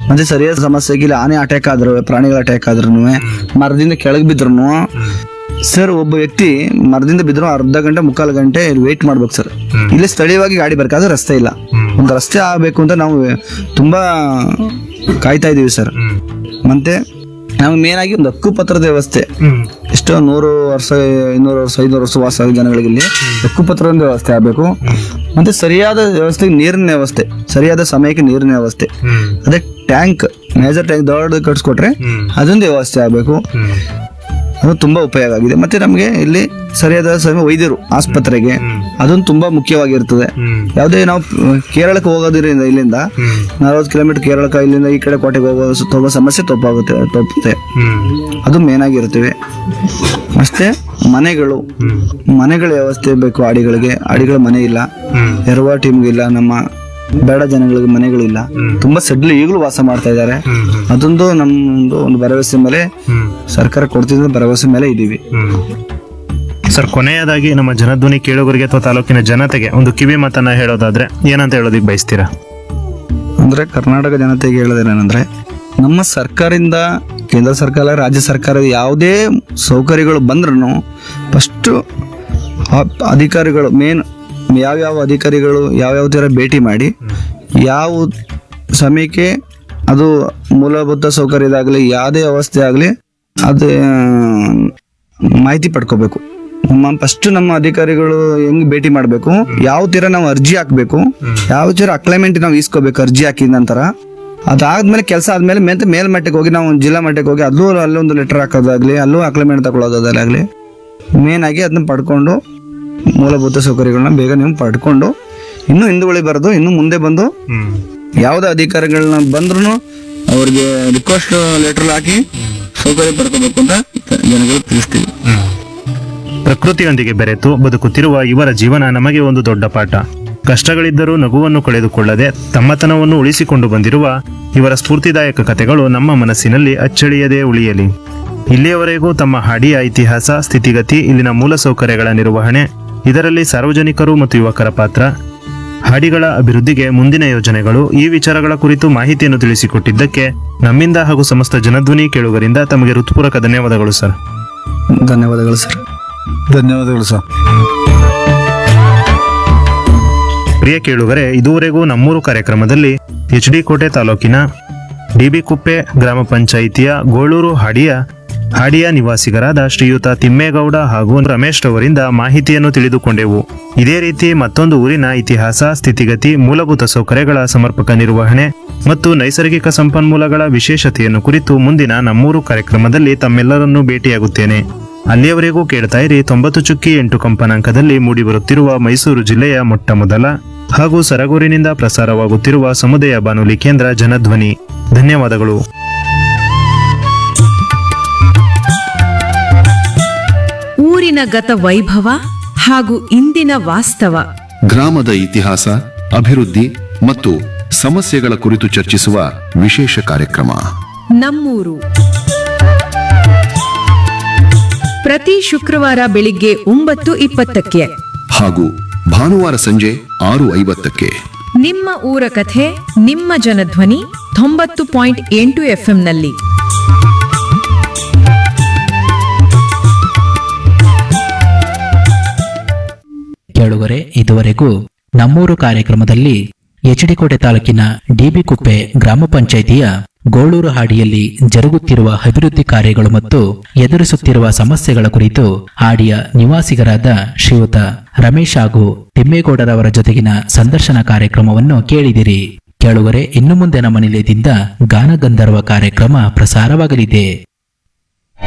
ಮತ್ತೆ ಸರಿಯಾದ ಸಮಸ್ಯೆಗೆ ಇಲ್ಲಿ ಆನೆ ಅಟ್ಯಾಕ್ ಆದ್ರು ಪ್ರಾಣಿಗಳ ಅಟ್ಯಾಕ್ ಆದ್ರೂ ಮರದಿಂದ ಕೆಳಗೆ ಬಿದ್ರು ಸರ್ ಒಬ್ಬ ವ್ಯಕ್ತಿ ಮರದಿಂದ ಬಿದ್ರು ಅರ್ಧ ಗಂಟೆ ಮುಕ್ಕಾಲು ಗಂಟೆ ವೇಟ್ ಮಾಡ್ಬೇಕು ಸರ್ ಇಲ್ಲಿ ಸ್ಥಳೀಯವಾಗಿ ಗಾಡಿ ಬೇಕಾದ್ರೆ ರಸ್ತೆ ಇಲ್ಲ ಒಂದು ರಸ್ತೆ ಆಗಬೇಕು ಅಂತ ನಾವು ತುಂಬಾ ಕಾಯ್ತಾ ಇದೀವಿ ಸರ್ ಮತ್ತೆ ನಮ್ಗೆ ಮೇನ್ ಆಗಿ ಒಂದು ಹಕ್ಕುಪತ್ರದ ವ್ಯವಸ್ಥೆ ಎಷ್ಟೋ ನೂರು ವರ್ಷ ಇನ್ನೂರು ವರ್ಷ ಐನೂರು ವರ್ಷ ವಾಸ ಆದ ಜನಗಳಿಗೆ ಇಲ್ಲಿ ಹಕ್ಕುಪತ್ರದ ವ್ಯವಸ್ಥೆ ಆಗಬೇಕು ಮತ್ತೆ ಸರಿಯಾದ ವ್ಯವಸ್ಥೆಗೆ ನೀರಿನ ವ್ಯವಸ್ಥೆ ಸರಿಯಾದ ಸಮಯಕ್ಕೆ ನೀರಿನ ವ್ಯವಸ್ಥೆ ಅದೇ ಟ್ಯಾಂಕ್ ಮೇಜರ್ ಟ್ಯಾಂಕ್ ದೊಡ್ಡ ಕಟ್ಸ್ಕೊಟ್ರೆ ಅದೊಂದು ವ್ಯವಸ್ಥೆ ಆಗಬೇಕು ಅದು ತುಂಬಾ ಉಪಯೋಗ ಆಗಿದೆ ಮತ್ತೆ ನಮಗೆ ಇಲ್ಲಿ ಸರಿಯಾದ ಸಮಯ ವೈದ್ಯರು ಆಸ್ಪತ್ರೆಗೆ ಅದೊಂದು ತುಂಬಾ ಮುಖ್ಯವಾಗಿರ್ತದೆ ಯಾವುದೇ ನಾವು ಕೇರಳಕ್ಕೆ ಹೋಗೋದ್ರಿಂದ ಇಲ್ಲಿಂದ ನಲವತ್ತು ಕಿಲೋಮೀಟರ್ ಕೇರಳಕ್ಕೆ ಇಲ್ಲಿಂದ ಈ ಕಡೆ ಕೋಟೆಗೆ ಹೋಗೋ ತುಂಬ ಸಮಸ್ಯೆ ತಪ್ಪಾಗುತ್ತೆ ತಪ್ಪುತ್ತೆ ಅದು ಮೇನ್ ಆಗಿರ್ತವೆ ಮತ್ತೆ ಮನೆಗಳು ಮನೆಗಳ ವ್ಯವಸ್ಥೆ ಬೇಕು ಆಡಿಗಳಿಗೆ ಆಡಿಗಳ ಮನೆ ಇಲ್ಲ ಎರವ ಟೀಮ್ಗೆ ಇಲ್ಲ ನಮ್ಮ ಬೇಡ ಜನಗಳಿಗೆ ಮನೆಗಳಿಲ್ಲ ತುಂಬಾ ಸಡ್ಲು ಈಗಲೂ ವಾಸ ಮಾಡ್ತಾ ಇದ್ದಾರೆ ಅದೊಂದು ನಮ್ಮೊಂದು ಒಂದು ಭರವಸೆ ಮೇಲೆ ಸರ್ಕಾರ ಕೊಡ್ತಿದ್ದ ಭರವಸೆ ಮೇಲೆ ಇದೀವಿ ಸರ್ ಕೊನೆಯದಾಗಿ ನಮ್ಮ ಜನಧ್ವನಿ ಕೇಳುಗರಿಗೆ ಅಥವಾ ತಾಲೂಕಿನ ಜನತೆಗೆ ಒಂದು ಕಿವಿ ಮಾತನ್ನ ಹೇಳೋದಾದ್ರೆ ಏನಂತ ಹೇಳೋದಿಕ್ ಬಯಸ್ತೀರಾ ಅಂದ್ರೆ ಕರ್ನಾಟಕ ಜನತೆಗೆ ಹೇಳೋದೇನಂದ್ರೆ ನಮ್ಮ ಸರ್ಕಾರದಿಂದ ಕೇಂದ್ರ ಸರ್ಕಾರ ರಾಜ್ಯ ಸರ್ಕಾರ ಯಾವುದೇ ಸೌಕರ್ಯಗಳು ಬಂದ್ರೂ ಫಸ್ಟು ಅಧಿಕಾರಿಗಳು ಮೇನ್ ಯಾವ್ಯಾವ ಅಧಿಕಾರಿಗಳು ಯಾವ್ಯಾವ ಥರ ಭೇಟಿ ಮಾಡಿ ಯಾವ ಸಮಯಕ್ಕೆ ಅದು ಮೂಲಭೂತ ಸೌಕರ್ಯದಾಗಲಿ ಯಾವುದೇ ವ್ಯವಸ್ಥೆ ಆಗಲಿ ಅದು ಮಾಹಿತಿ ಪಡ್ಕೋಬೇಕು ನಮ್ಮ ಫಸ್ಟ್ ನಮ್ಮ ಅಧಿಕಾರಿಗಳು ಹೆಂಗ್ ಭೇಟಿ ಮಾಡಬೇಕು ಯಾವ ತೀರ ನಾವು ಅರ್ಜಿ ಹಾಕ್ಬೇಕು ಯಾವ ತೀರ ಅಕ್ಲೈಮೆಂಟ್ ನಾವು ಇಸ್ಕೋಬೇಕು ಅರ್ಜಿ ಹಾಕಿದ ನಂತರ ಅದಾದ್ಮೇಲೆ ಕೆಲಸ ಆದ್ಮೇಲೆ ಮತ್ತೆ ಮೇಲ್ಮಟ್ಟಕ್ಕೆ ಹೋಗಿ ನಾವು ಜಿಲ್ಲಾ ಮಟ್ಟಕ್ಕೆ ಹೋಗಿ ಅಲ್ಲೂ ಅಲ್ಲೊಂದು ಲೆಟರ್ ಹಾಕೋದಾಗ್ಲಿ ಅಲ್ಲೂ ಅಕ್ಲೈಮೆಂಟ್ ತಗೊಳ್ಳೋದಾಗಲಿ ಮೇನ್ ಆಗಿ ಅದನ್ನ ಪಡ್ಕೊಂಡು ಮೂಲಭೂತ ಸೌಕರ್ಯಗಳನ್ನ ಬೇಗ ನೀವು ಪಡ್ಕೊಂಡು ಇನ್ನೂ ಹಿಂದುಳಿ ಬರೋದು ಇನ್ನು ಮುಂದೆ ಬಂದು ಯಾವುದೇ ಅಧಿಕಾರಿಗಳನ್ನ ಬಂದ್ರು ಅವ್ರಿಗೆ ರಿಕ್ವೆಸ್ಟ್ ಲೆಟರ್ ಹಾಕಿ ಸೌಕರ್ಯ ಪಡ್ಕೋಬೇಕು ಅಂತ ಜನಗಳಿಗೆ ತಿಳಿಸ್ತೀವಿ ಪ್ರಕೃತಿಯೊಂದಿಗೆ ಬೆರೆತು ಬದುಕುತ್ತಿರುವ ಇವರ ಜೀವನ ನಮಗೆ ಒಂದು ದೊಡ್ಡ ಪಾಠ ಕಷ್ಟಗಳಿದ್ದರೂ ನಗುವನ್ನು ಕಳೆದುಕೊಳ್ಳದೆ ತಮ್ಮತನವನ್ನು ಉಳಿಸಿಕೊಂಡು ಬಂದಿರುವ ಇವರ ಸ್ಫೂರ್ತಿದಾಯಕ ಕಥೆಗಳು ನಮ್ಮ ಮನಸ್ಸಿನಲ್ಲಿ ಅಚ್ಚಳಿಯದೇ ಉಳಿಯಲಿ ಇಲ್ಲಿಯವರೆಗೂ ತಮ್ಮ ಹಾಡಿಯ ಇತಿಹಾಸ ಸ್ಥಿತಿಗತಿ ಇಲ್ಲಿನ ಮೂಲಸೌಕರ್ಯಗಳ ನಿರ್ವಹಣೆ ಇದರಲ್ಲಿ ಸಾರ್ವಜನಿಕರು ಮತ್ತು ಯುವಕರ ಪಾತ್ರ ಹಾಡಿಗಳ ಅಭಿವೃದ್ಧಿಗೆ ಮುಂದಿನ ಯೋಜನೆಗಳು ಈ ವಿಚಾರಗಳ ಕುರಿತು ಮಾಹಿತಿಯನ್ನು ತಿಳಿಸಿಕೊಟ್ಟಿದ್ದಕ್ಕೆ ನಮ್ಮಿಂದ ಹಾಗೂ ಸಮಸ್ತ ಜನಧ್ವನಿ ಕೇಳುಗರಿಂದ ತಮಗೆ ಹೃತ್ಪೂರ್ವಕ ಧನ್ಯವಾದಗಳು ಸರ್ ಧನ್ಯವಾದಗಳು ಸರ್ ಧನ್ಯವಾದಗಳು ಸರ್ ಪ್ರಿಯ ಕೇಳುಗರೆ ಇದುವರೆಗೂ ನಮ್ಮೂರು ಕಾರ್ಯಕ್ರಮದಲ್ಲಿ ಎಚ್ ಡಿ ಕೋಟೆ ತಾಲೂಕಿನ ಡಿಬಿ ಕುಪ್ಪೆ ಗ್ರಾಮ ಪಂಚಾಯಿತಿಯ ಗೋಳೂರು ಹಾಡಿಯ ಹಾಡಿಯ ನಿವಾಸಿಗರಾದ ಶ್ರೀಯುತ ತಿಮ್ಮೇಗೌಡ ಹಾಗೂ ರಮೇಶ್ ರವರಿಂದ ಮಾಹಿತಿಯನ್ನು ತಿಳಿದುಕೊಂಡೆವು ಇದೇ ರೀತಿ ಮತ್ತೊಂದು ಊರಿನ ಇತಿಹಾಸ ಸ್ಥಿತಿಗತಿ ಮೂಲಭೂತ ಸೌಕರ್ಯಗಳ ಸಮರ್ಪಕ ನಿರ್ವಹಣೆ ಮತ್ತು ನೈಸರ್ಗಿಕ ಸಂಪನ್ಮೂಲಗಳ ವಿಶೇಷತೆಯನ್ನು ಕುರಿತು ಮುಂದಿನ ನಮ್ಮೂರು ಕಾರ್ಯಕ್ರಮದಲ್ಲಿ ತಮ್ಮೆಲ್ಲರನ್ನೂ ಭೇಟಿಯಾಗುತ್ತೇನೆ ಅಲ್ಲಿಯವರೆಗೂ ಕೇಳ್ತಾ ಇರಿ ತೊಂಬತ್ತು ಚುಕ್ಕಿ ಎಂಟು ಕಂಪನಾಂಕದಲ್ಲಿ ಮೂಡಿಬರುತ್ತಿರುವ ಮೈಸೂರು ಜಿಲ್ಲೆಯ ಮೊಟ್ಟ ಮೊದಲ ಹಾಗೂ ಸರಗೂರಿನಿಂದ ಪ್ರಸಾರವಾಗುತ್ತಿರುವ ಸಮುದಾಯ ಬಾನುಲಿ ಕೇಂದ್ರ ಜನಧ್ವನಿ ಧನ್ಯವಾದಗಳು ಊರಿನ ಗತ ವೈಭವ ಹಾಗೂ ಇಂದಿನ ವಾಸ್ತವ ಗ್ರಾಮದ ಇತಿಹಾಸ ಅಭಿವೃದ್ಧಿ ಮತ್ತು ಸಮಸ್ಯೆಗಳ ಕುರಿತು ಚರ್ಚಿಸುವ ವಿಶೇಷ ಕಾರ್ಯಕ್ರಮ ನಮ್ಮೂರು ಪ್ರತಿ ಶುಕ್ರವಾರ ಬೆಳಿಗ್ಗೆ ಒಂಬತ್ತು ಇಪ್ಪತ್ತಕ್ಕೆ ಹಾಗೂ ಭಾನುವಾರ ಸಂಜೆ ಆರು ಐವತ್ತಕ್ಕೆ ನಿಮ್ಮ ಊರ ಕಥೆ ನಿಮ್ಮ ಜನಧ್ವನಿ ತೊಂಬತ್ತು ಪಾಯಿಂಟ್ ಎಂಟು ಎಫ್ಎಂನಲ್ಲಿ ಕೇಳುಗರೆ ಇದುವರೆಗೂ ನಮ್ಮೂರು ಕಾರ್ಯಕ್ರಮದಲ್ಲಿ ಎಚ್ಡಿಕೋಟೆ ತಾಲೂಕಿನ ಡಿಬಿ ಕುಪ್ಪೆ ಗ್ರಾಮ ಪಂಚಾಯಿತಿಯ ಗೋಳೂರು ಹಾಡಿಯಲ್ಲಿ ಜರುಗುತ್ತಿರುವ ಅಭಿವೃದ್ಧಿ ಕಾರ್ಯಗಳು ಮತ್ತು ಎದುರಿಸುತ್ತಿರುವ ಸಮಸ್ಯೆಗಳ ಕುರಿತು ಹಾಡಿಯ ನಿವಾಸಿಗರಾದ ಶ್ರೀಯುತ ರಮೇಶ್ ಹಾಗೂ ತಿಮ್ಮೇಗೌಡರವರ ಜೊತೆಗಿನ ಸಂದರ್ಶನ ಕಾರ್ಯಕ್ರಮವನ್ನು ಕೇಳಿದಿರಿ ಕೇಳುಗರೆ ಇನ್ನು ಮುಂದೆ ನಮ್ಮ ನಿಲಯದಿಂದ ಗಾನಗಂಧರ್ವ ಕಾರ್ಯಕ್ರಮ ಪ್ರಸಾರವಾಗಲಿದೆ